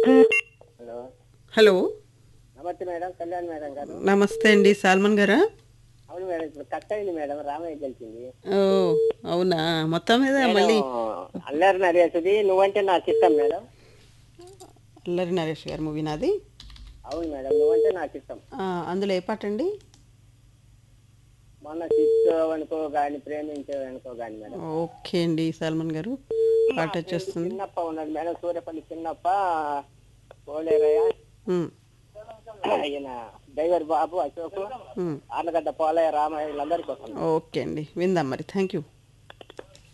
Hello hello నమస్తే madam Kalyan madam గారు నమస్తే అండి సాల్మన్ గారా అవును మేడం ఇప్పుడు కట్ అయింది మేడం రామయ్య గెలిచింది ఓ అవునా మొత్తం మీద మళ్ళీ మేడం, అల్లరి నరేసుది నువ్వంటే నాకు ఇష్టం మేడం అల్లరి నరేష్ గారి మూవీ నాది అవును మేడం నువ్వంటే నాకు ఇష్టం ఆ, అందులో ఏ పాట అండి మొన్న శిక్ష అనుకో గాని ప్రేమించే అనుకో గాని మేడం ఓకే అండి సల్మాన్ గారు పాట వచ్చేస్తుంది చిన్నప్ప ఉన్నది మేడం సూర్యపల్లి చిన్నప్ప పోలేరయ్య ఉమ్, ఆయన డ్రైవర్ బాబు అశోక్ ఉమ్. ఆర్లగడ్డ పోలయ్య రామయ్య వీళ్ళందరికీ వస్తుంది ఓకే అండి విందాం మరి థ్యాంక్ యూ